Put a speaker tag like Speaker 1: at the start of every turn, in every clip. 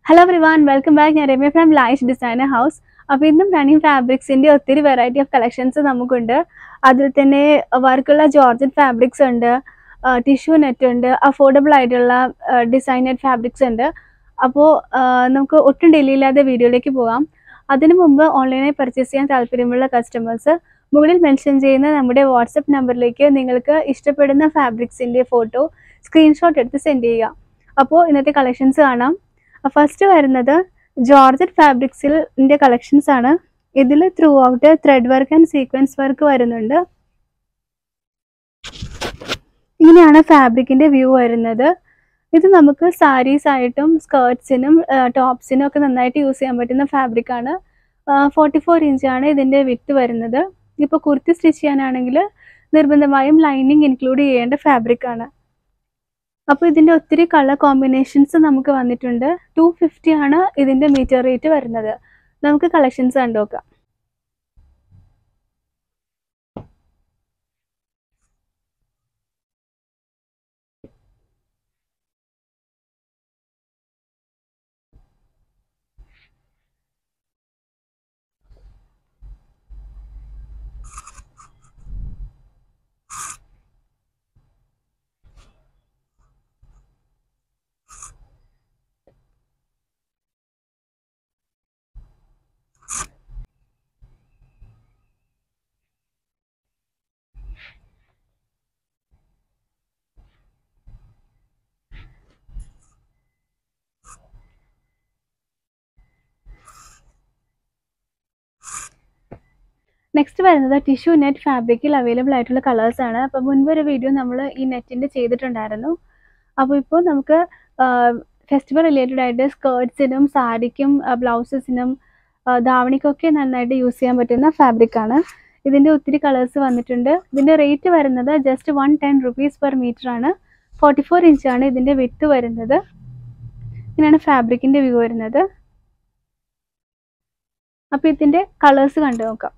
Speaker 1: hello എവറിവാൻ welcome back ഞാൻ Ramya from Laish designer house അപ്പോൾ ഇന്നും റണ്ണിങ് ഫാബ്രിക്സിൻ്റെ ഒത്തിരി വെറൈറ്റി ഓഫ് കളക്ഷൻസ് നമുക്കുണ്ട് അതിൽ തന്നെ വർക്കുള്ള ജോർജറ്റ് ഫാബ്രിക്സ് ഉണ്ട് ടിഷ്യൂ നെറ്റ് ഉണ്ട് അഫോർഡബിൾ ആയിട്ടുള്ള ഡിസൈനഡ് ഫാബ്രിക്സ് ഉണ്ട് അപ്പോൾ നമുക്ക് ഒട്ടും ഡിലേ ഇല്ലാതെ വീഡിയോയിലേക്ക് പോകാം അതിനു മുമ്പ് ഓൺലൈനായി പർച്ചേസ് ചെയ്യാൻ താല്പര്യമുള്ള കസ്റ്റമേഴ്സ് മുകളിൽ മെൻഷൻ ചെയ്യുന്ന നമ്മുടെ വാട്സപ്പ് നമ്പറിലേക്ക് നിങ്ങൾക്ക് ഇഷ്ടപ്പെടുന്ന ഫാബ്രിക്സിൻ്റെ ഫോട്ടോ സ്ക്രീൻഷോട്ട് എടുത്ത് സെൻഡ് ചെയ്യുക അപ്പോൾ ഇന്നത്തെ കളക്ഷൻസ് കാണാം ഫസ്റ്റ് വരുന്നത് ജോർജറ്റ് ഫാബ്രിക്സിൻ്റെ കളക്ഷൻസ് ആണ് ഇതിൽ throughout thread work and sequence work വരുന്നുണ്ട് ഇങ്ങനെയാണ് ഫാബ്രിക്കിന്റെ വ്യൂ വരുന്നത് ഇത് നമുക്ക് സാരീസ് ആയിട്ടും സ്കേർട്സിനും ടോപ്സിനും ഒക്കെ നന്നായിട്ട് യൂസ് ചെയ്യാൻ പറ്റുന്ന ഫാബ്രിക് ആണ് ഫോർട്ടി ഫോർ ഇഞ്ചാണ് ഇതിന്റെ വിത്ത് വരുന്നത് ഇപ്പോൾ കുർത്തി സ്റ്റിച്ച് ചെയ്യാനാണെങ്കിൽ നിർബന്ധമായും ലൈനിങ് ഇൻക്ലൂഡ് ചെയ്യേണ്ട ഫാബ്രിക് ആണ് അപ്പോൾ ഇതിൻ്റെ ഒത്തിരി കളർ കോമ്പിനേഷൻസ് നമുക്ക് വന്നിട്ടുണ്ട് ടു ഫിഫ്റ്റി ആണ് ഇതിൻ്റെ മീറ്റർ റേറ്റ് വരുന്നത് നമുക്ക് കളക്ഷൻസ് കണ്ടുനോക്കാം നെക്സ്റ്റ് വരുന്നത് ടിഷ്യൂ നെറ്റ് ഫാബ്രിക്കിൽ അവൈലബിൾ ആയിട്ടുള്ള കളേഴ്സ് ആണ് അപ്പോൾ മുൻപ് ഒരു വീഡിയോ നമ്മൾ ഈ നെറ്റിൻ്റെ ചെയ്തിട്ടുണ്ടായിരുന്നു അപ്പോൾ ഇപ്പോൾ നമുക്ക് ഫെസ്റ്റിവൽ റിലേറ്റഡ് ആയിട്ട് സ്കേർട്സിനും സാരിക്കും ബ്ലൗസസിനും ധാവണിക്കൊക്കെ നന്നായിട്ട് യൂസ് ചെയ്യാൻ പറ്റുന്ന ഫാബ്രിക് ആണ് ഇതിൻ്റെ ഒത്തിരി കളേഴ്സ് വന്നിട്ടുണ്ട് ഇതിൻ്റെ റേറ്റ് വരുന്നത് just one ten rupees per metre ആണ് ഫോർട്ടി ഫോർ ഇഞ്ചാണ് ഇതിൻ്റെ വിത്ത് വരുന്നത് ഇങ്ങനെയാണ് ഫാബ്രിക്കിൻ്റെ വ്യൂ വരുന്നത് അപ്പോൾ ഇതിൻ്റെ കളേഴ്സ് കണ്ടു നോക്കാം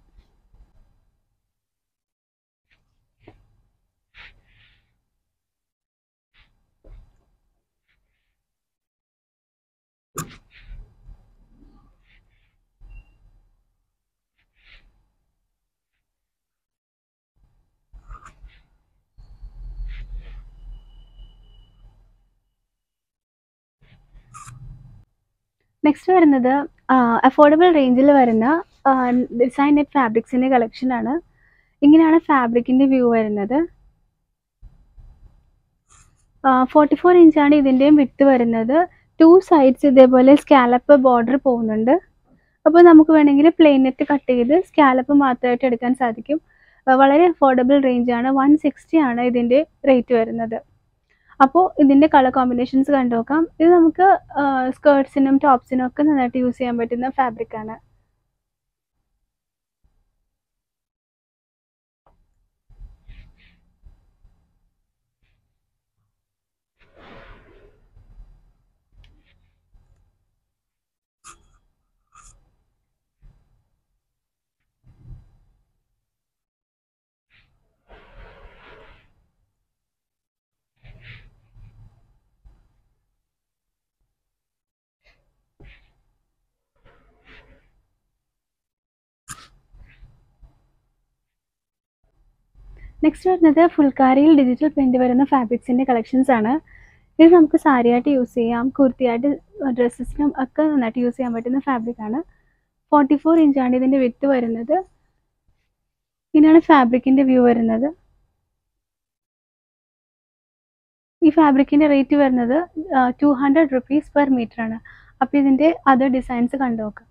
Speaker 1: നെക്സ്റ്റ് വരുന്നത് അഫോർഡബിൾ റേഞ്ചിൽ വരുന്ന ഡിസൈൻ നെറ്റ് ഫാബ്രിക്സിൻ്റെ കളക്ഷൻ ആണ് ഇങ്ങനെയാണ് ഫാബ്രിക്കിൻ്റെ വ്യൂ വരുന്നത് ഫോർട്ടി ഫോർ ഇഞ്ചാണ് ഇതിൻ്റെയും വിട്ട് വരുന്നത് ടു സൈഡ്സ് ഇതേപോലെ സ്കാലപ്പ് ബോർഡർ പോകുന്നുണ്ട് അപ്പോൾ നമുക്ക് വേണമെങ്കിൽ പ്ലെയിൻ നെറ്റ് കട്ട് ചെയ്ത് സ്കാലപ്പ് മാത്രമായിട്ട് എടുക്കാൻ സാധിക്കും വളരെ അഫോർഡബിൾ റേഞ്ചാണ് വൺ സിക്സ്റ്റി ആണ് ഇതിൻ്റെ റേറ്റ് വരുന്നത് അപ്പോൾ ഇതിൻ്റെ കളർ കോമ്പിനേഷൻസ് കണ്ടു നോക്കാം ഇത് നമുക്ക് സ്കേർട്സിനും ടോപ്സിനും ഒക്കെ നന്നായിട്ട് യൂസ് ചെയ്യാൻ പറ്റുന്ന ഫാബ്രിക് ആണ് നെക്സ്റ്റ് വരുന്നത് ഫുൾക്കാരിയിൽ ഡിജിറ്റൽ പ്രിന്റ് വരുന്ന ഫാബ്രിക്സിൻ്റെ കളക്ഷൻസ് ആണ് ഇത് നമുക്ക് സാരിയായിട്ട് യൂസ് ചെയ്യാം കുർത്തിയായിട്ട് ഡ്രസ്സസിനും ഒക്കെ നന്നായിട്ട് യൂസ് ചെയ്യാൻ പറ്റുന്ന ഫാബ്രിക് ആണ് ഫോർട്ടി ഫോർ ഇഞ്ചാണ് ഇതിൻ്റെ വിത്ത് വരുന്നത് ഇങ്ങനെയാണ് ഫാബ്രിക്കിൻ്റെ വ്യൂ വരുന്നത് ഈ ഫാബ്രിക്കിൻ്റെ റേറ്റ് വരുന്നത് two hundred rupees per metre ആണ് അപ്പോൾ ഇതിൻ്റെ അതർ ഡിസൈൻസ് കണ്ടു നോക്കാം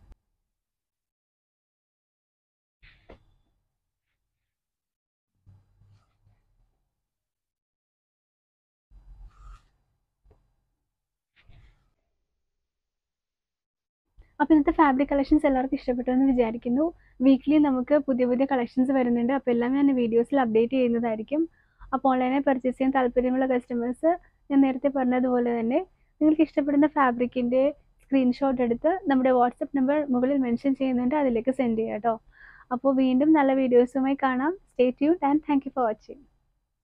Speaker 1: അപ്പോൾ ഇന്നത്തെ ഫാബ്രിക് കളക്ഷൻസ് എല്ലാവർക്കും ഇഷ്ടപ്പെട്ടു എന്ന് വിചാരിക്കുന്നു വീക്ക്ലി നമുക്ക് പുതിയ പുതിയ കളക്ഷൻസ് വരുന്നുണ്ട് അപ്പോൾ എല്ലാം ഞാൻ വീഡിയോസിൽ അപ്ഡേറ്റ് ചെയ്യുന്നതായിരിക്കും അപ്പോൾ ഓൺലൈനായി പർച്ചേസ് ചെയ്യാൻ താല്പര്യമുള്ള കസ്റ്റമേഴ്സ് ഞാൻ നേരത്തെ പറഞ്ഞതുപോലെ തന്നെ നിങ്ങൾക്ക് ഇഷ്ടപ്പെടുന്ന ഫാബ്രിക്കിൻ്റെ സ്ക്രീൻഷോട്ട് എടുത്ത് നമ്മുടെ വാട്സപ്പ് നമ്പർ മുകളിൽ മെൻഷൻ ചെയ്യുന്നുണ്ട് അതിലേക്ക് സെൻഡ് ചെയ്യാം കേട്ടോ അപ്പോൾ വീണ്ടും നല്ല വീഡിയോസുമായി കാണാം stay tune and thank you for watching